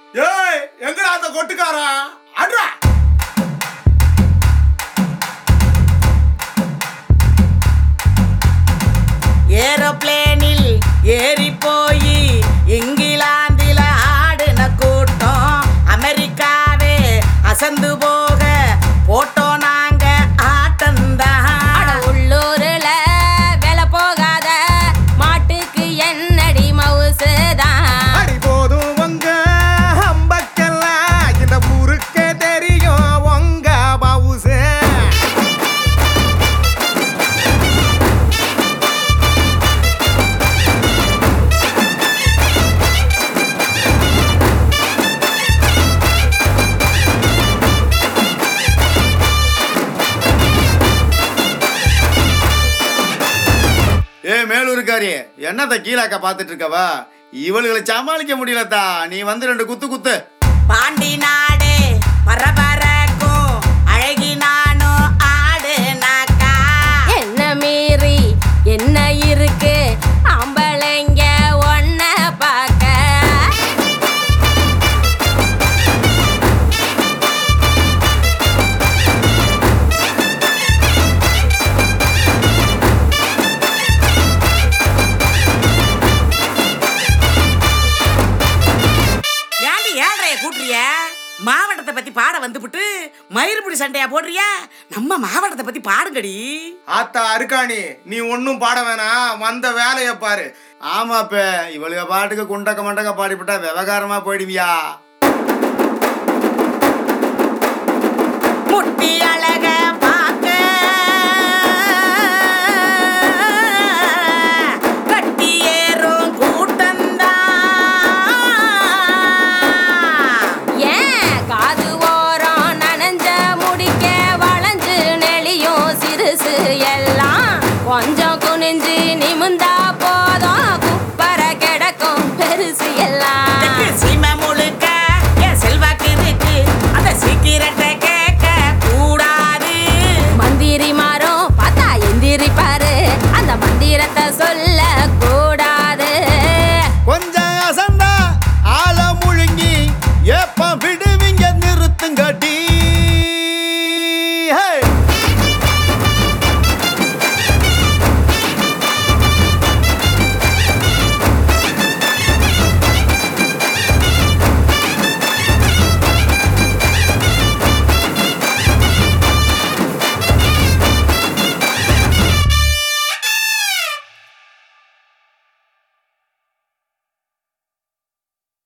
ஏய் எங்கடா அந்த கொட்டுக்காரா அட்ரா ஏரோப்ளேனில் ஏறி போய் இங்கிலாந்தில ஆடின கூட்டம் அமெரிக்காவே அசந்து போக போட்டோம் நாங்க ஆட்டந்தான் அட உள்ளூர்ல வேலை போகாத மாட்டுக்கு என்னடி மவுசுதான் அடி போதும் உங்க அம்பக்கெல்லாம் இந்த ஊருக்கே தெரியும் உங்க பவுசே ஏ மேலூருக்காரி என்னத்த கீழாக்க பார்த்துட்டு இருக்கவா இவளுகளை சமாளிக்க முடியலத்தா நீ வந்து ரெண்டு குத்து குத்து பாண்டி நாடு பரபரக்கும் அழகி நானும் ஆடுனாக்கா என்ன மீறி என்ன இருக்கு ஆம்பளைங்க ஒன்ன பார்க்க ஏன்டி ஏழ்றைய கூட்டுறிய மாவட்டத்தை பத்தி பாட வந்துபிட்டு மயிர்புடி சண்டையா போடுறியா நம்ம மாவட்டத்தை பத்தி பாடுங்கடி ஆத்தா அருக்காணி நீ ஒன்னும் பாட வேணாம் வந்த வேலைய பாரு ஆமாப்ப இவளுக பாட்டுக்கு குண்டக்க மண்டக்க பாடிவிட்டா விவகாரமா போயிடுவியா முட்டி அழக